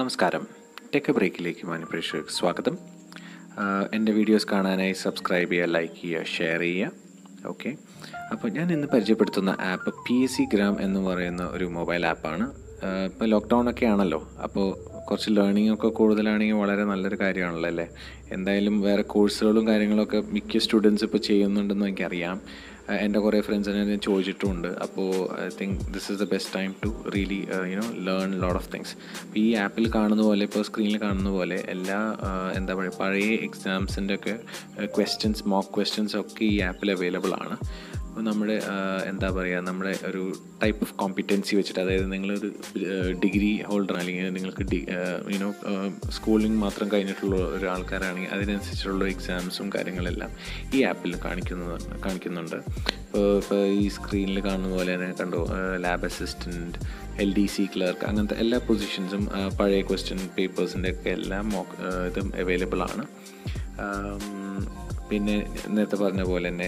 നമസ്കാരം ടെക് ബ്രേക്കിലേക്ക് മാന്യപ്രേക്ഷകർക്ക് സ്വാഗതം ആഹ് എൻ്റെ വീഡിയോസ് കാണാനായി സബ്സ്ക്രൈബ് ചെയ്യുക ലൈക്ക് ചെയ്യുക ഷെയർ ചെയ്യുക ഓക്കെ അപ്പോൾ ഞാൻ ഇന്ന് പരിചയപ്പെടുത്തുന്ന app P S C gram എന്ന് പറയുന്ന ഒരു മൊബൈൽ ആപ്പാണ് ഇപ്പോൾ ലോക്ക്ഡൗൺ ഒക്കെ ആണല്ലോ അപ്പോൾ കുറച്ച് ലേണിംഗ് ഒക്കെ കൂടുതലാണെങ്കിൽ വളരെ നല്ലൊരു കാര്യമാണല്ലോ അല്ലേ എന്തായാലും വേറെ കോഴ്സുകളും കാര്യങ്ങളൊക്കെ മിക്ക സ്റ്റുഡൻസ് ഇപ്പോൾ ചെയ്യുന്നുണ്ടെന്ന് എനിക്കറിയാം ആഹ് എൻ്റെ കുറേ ഫ്രണ്ട്സിനെ ഞാൻ ചോദിച്ചിട്ടുമുണ്ട് അപ്പോൾ I think this is the best time to really you know learn lot of things ഈ ആപ്പിൽ കാണുന്ന പോലെ ഇപ്പോൾ സ്ക്രീനിൽ കാണുന്ന പോലെ എല്ലാ ആഹ് എന്താ പറയുക പഴയ എക്സാംസിൻ്റെ ഒക്കെ ക്വസ്റ്റ്യൻസ് മോക്ക് ക്വസ്റ്റ്യൻസ് ഒക്കെ ഈ ആപ്പിൽ അവൈലബിൾ ആണ് അപ്പോൾ നമ്മുടെ ആഹ് എന്താ പറയുക നമ്മുടെ ഒരു ടൈപ്പ് ഓഫ് കോമ്പിറ്റൻസി വെച്ചിട്ട് അതായത് നിങ്ങളൊരു ഡിഗ്രി ഹോൾഡർ അല്ലെങ്കിൽ നിങ്ങൾക്ക് ഡി യുനോ സ്കൂളിംഗ് മാത്രം കഴിഞ്ഞിട്ടുള്ള ഒരു ആൾക്കാരാണെങ്കിൽ അതിനനുസരിച്ചുള്ള എക്സാംസും കാര്യങ്ങളെല്ലാം ഈ ആപ്പിൽ കാണിക്കുന്നത് കാണിക്കുന്നുണ്ട് ഇപ്പോൾ ഇപ്പോൾ ഈ സ്ക്രീനിൽ കാണുന്ന പോലെ തന്നെ കണ്ടോ lab assistant L D C clerk അങ്ങനത്തെ എല്ലാ പൊസിഷൻസും പഴയ ക്വസ്റ്റ്യൻ പേപ്പേഴ്സിൻ്റെ ഒക്കെ എല്ലാം മോക്ക് ഇതും അവൈലബിൾ ആണ് ആം, പിന്നെ നേരത്തെ പറഞ്ഞ പോലെ തന്നെ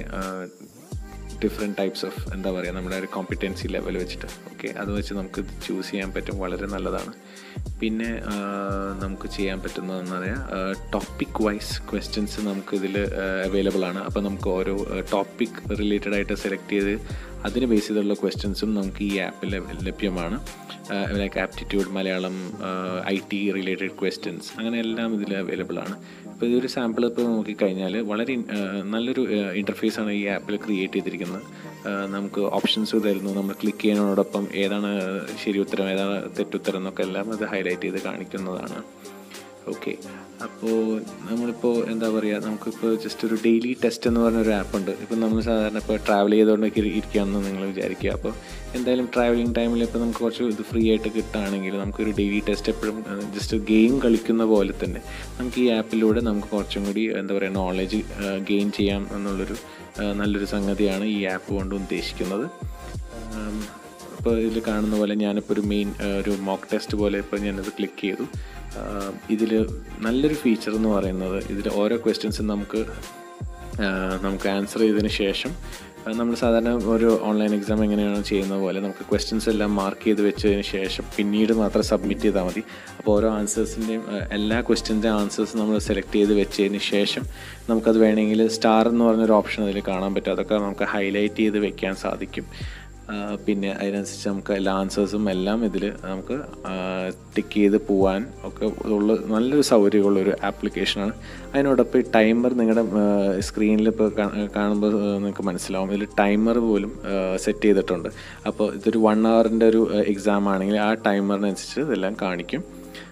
ഡിഫറെൻറ്റ് ടൈപ്സ് ഓഫ് എന്താ പറയുക നമ്മുടെ ഒരു കോമ്പിറ്റൻസി ലെവൽ വെച്ചിട്ട് ഓക്കെ അത് വെച്ച് നമുക്ക് ചൂസ് ചെയ്യാൻ പറ്റും വളരെ നല്ലതാണ് പിന്നെ ആ, നമുക്ക് ചെയ്യാൻ പറ്റുന്നതെന്ന് പറയാം ടോപ്പിക് വൈസ് ക്വസ്റ്റ്യൻസ് നമുക്ക് ഇതിൽ അവൈലബിൾ ആണ് അപ്പോൾ നമുക്ക് ഓരോ ടോപ്പിക് റിലേറ്റഡ് ആയിട്ട് സെലക്ട് ചെയ്ത് അതിന് ബേസ് ചെയ്തുള്ള ക്വസ്റ്റ്യൻസും നമുക്ക് ഈ ആപ്പിൽ ലഭ്യമാണ് like aptitude Malayalam I T related questions അങ്ങനെ എല്ലാം ഇതിൽ അവൈലബിൾ ആണ് ഇപ്പോൾ ഇതൊരു സാമ്പിൾ ഇപ്പോൾ നോക്കിക്കഴിഞ്ഞാൽ വളരെ ഇൻ- ആ, നല്ലൊരു ഇൻ്റർഫേസ് ആണ് ഈ ആപ്പിൽ ക്രിയേറ്റ് ചെയ്തിരിക്കുന്നത് ആ, നമുക്ക് ഓപ്ഷൻസ് തരുന്നു നമ്മൾ ക്ലിക്ക് ചെയ്യുന്നതോടൊപ്പം ഏതാണ് ശരി ഉത്തരം ഏതാണ് തെറ്റുത്തരം എന്നൊക്കെ എല്ലാം അത് ഹൈലൈറ്റ് ചെയ്ത് കാണിക്കുന്നതാണ് ഓക്കെ അപ്പോൾ നമ്മളിപ്പോൾ എന്താ പറയുക നമുക്കിപ്പോൾ ജസ്റ്റ് ഒരു ഡെയിലി ടെസ്റ്റ് എന്ന് പറഞ്ഞൊരു ആപ്പ് ഉണ്ട് ഇപ്പം നമ്മൾ സാധാരണ ഇപ്പോൾ ട്രാവൽ ചെയ്തുകൊണ്ടൊക്കെ ഇരി- ഇരിക്കുകയാണെന്ന് നിങ്ങൾ വിചാരിക്കുക അപ്പോൾ എന്തായാലും ട്രാവലിംഗ് ടൈമിൽ ഇപ്പോൾ നമുക്ക് കുറച്ച് ഇത് ഫ്രീ ആയിട്ട് കിട്ടുകയാണെങ്കിൽ നമുക്കൊരു ഡെയിലി ടെസ്റ്റ് എപ്പോഴും ജസ്റ്റ് ഗെയിം കളിക്കുന്ന പോലെ തന്നെ നമുക്ക് ഈ ആപ്പിലൂടെ നമുക്ക് കുറച്ചും കൂടി എന്താ പറയുക നോളജ് ഗെയിൻ ചെയ്യാം എന്നുള്ളൊരു ആ, നല്ലൊരു സംഗതിയാണ് ഈ ആപ്പ് കൊണ്ട് ഉദ്ദേശിക്കുന്നത് ഉം, ഇപ്പോൾ ഇതിൽ കാണുന്ന പോലെ ഞാനിപ്പോൾ ഒരു മെയിൻ ഒരു മോക്ക് ടെസ്റ്റ് പോലെ ഇപ്പോൾ ഞാനത് ക്ലിക്ക് ചെയ്തു ഇതിൽ നല്ലൊരു ഫീച്ചർ എന്ന് പറയുന്നത് ഇതിൽ ഓരോ ക്വസ്റ്റ്യൻസും നമുക്ക് ആ, നമുക്ക് ആൻസർ ചെയ്തതിന് ശേഷം നമ്മൾ സാധാരണ ഒരു ഓൺലൈൻ എക്സാം എങ്ങനെയാണോ ചെയ്യുന്ന പോലെ നമുക്ക് ക്വസ്റ്റ്യൻസ് എല്ലാം മാർക്ക് ചെയ്ത് വെച്ചതിന് ശേഷം പിന്നീട് മാത്രം സബ്മിറ്റ് ചെയ്താൽ മതി അപ്പോൾ ഓരോ ആൻസേഴ്സിൻ്റെയും എല്ലാ ക്വസ്റ്റ്യൻ്റെ ആൻസേഴ്സ് നമ്മൾ സെലക്ട് ചെയ്ത് വെച്ചതിന് ശേഷം നമുക്കത് വേണമെങ്കിൽ സ്റ്റാർ എന്ന് പറഞ്ഞൊരു ഓപ്ഷൻ അതിൽ കാണാൻ പറ്റും അതൊക്കെ നമുക്ക് ഹൈലൈറ്റ് ചെയ്ത് വെക്കാൻ സാധിക്കും ആ, പിന്നെ അതിനനുസരിച്ച് നമുക്ക് എല്ലാ ആൻസേഴ്സും എല്ലാം ഇതിൽ നമുക്ക് ടിക്ക് ചെയ്ത് പോവാൻ ഒക്കെ ഉള്ള നല്ലൊരു സൗകര്യമുള്ള ഒരു ആപ്ലിക്കേഷനാണ് അതിനോടൊപ്പം ഈ ടൈമർ നിങ്ങളുടെ സ്ക്രീനിൽ ഇപ്പോൾ കാണുമ്പോൾ നിങ്ങൾക്ക് മനസ്സിലാവും ഇതിൽ ടൈമർ പോലും സെറ്റ് ചെയ്തിട്ടുണ്ട് അപ്പോൾ ഇതൊരു വൺ അവറിൻ്റെ ഒരു എക്സാം ആണെങ്കിൽ ആ ടൈമറിനനുസരിച്ച് ഇതെല്ലാം കാണിക്കും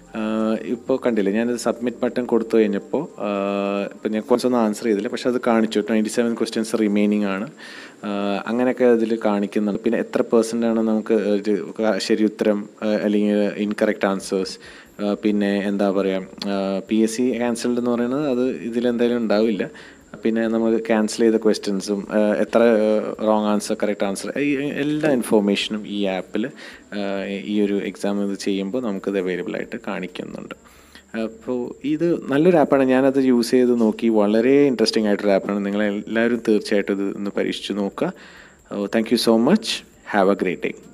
ഇപ്പോൾ കണ്ടില്ലേ ഞാനത് സബ്മിറ്റ് ബട്ടൺ കൊടുത്തു കഴിഞ്ഞപ്പോൾ ഇപ്പോൾ ഞാൻ കുറച്ചൊന്നും ആൻസർ ചെയ്തില്ല പക്ഷെ അത് കാണിച്ചു ട്വൻറ്റി സെവൻ ക്വസ്റ്റ്യൻസ് റിമൈനിങ് ആണ് ആഹ് അങ്ങനെയൊക്കെ അതിൽ കാണിക്കുന്നുണ്ട് പിന്നെ എത്ര പെർസെൻ്റ് ആണ് നമുക്ക് ഒരു ശരി ഉത്തരം ആഹ് അല്ലെങ്കിൽ ഇൻകറക്റ്റ് ആൻസേഴ്സ് പിന്നെ എന്താ പറയുക പി എസ് സി ക്യാൻസൽഡ് എന്ന് പറയുന്നത് അത് ഇതിലെന്തായാലും ഉണ്ടാവില്ല പിന്നെ നമ്മൾ ക്യാൻസൽ ചെയ്ത ക്വസ്റ്റ്യൻസും എത്ര റോങ് ആൻസർ കറക്റ്റ് ആൻസർ എല്ലാ ഇൻഫോർമേഷനും ഈ ആപ്പിൽ ഈ ഒരു എക്സാം ഇത് ചെയ്യുമ്പോൾ നമുക്കത് അവൈലബിൾ ആയിട്ട് കാണിക്കുന്നുണ്ട് അപ്പോൾ ഇത് നല്ലൊരു ആപ്പാണ് ഞാനത് യൂസ് ചെയ്ത് നോക്കി വളരെ ഇൻട്രസ്റ്റിംഗ് ആയിട്ടൊരു ആപ്പാണ് നിങ്ങൾ എല്ലാവരും തീർച്ചയായിട്ടും ഇത് ഒന്ന് പരീക്ഷിച്ച് നോക്കുക thank you so much have a great day